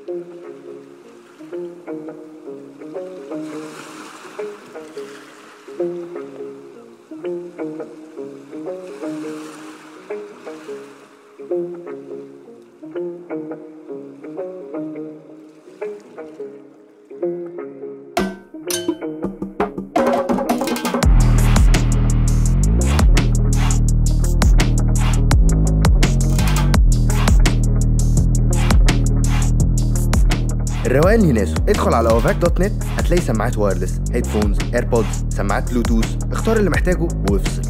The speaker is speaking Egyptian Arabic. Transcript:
الروقان اللي ناسه ادخل على اوفاك دوت نت هتلاقي سماعات وايرلس هيدفونز ايربودز سماعات بلوتوث اختار اللي محتاجه وافصل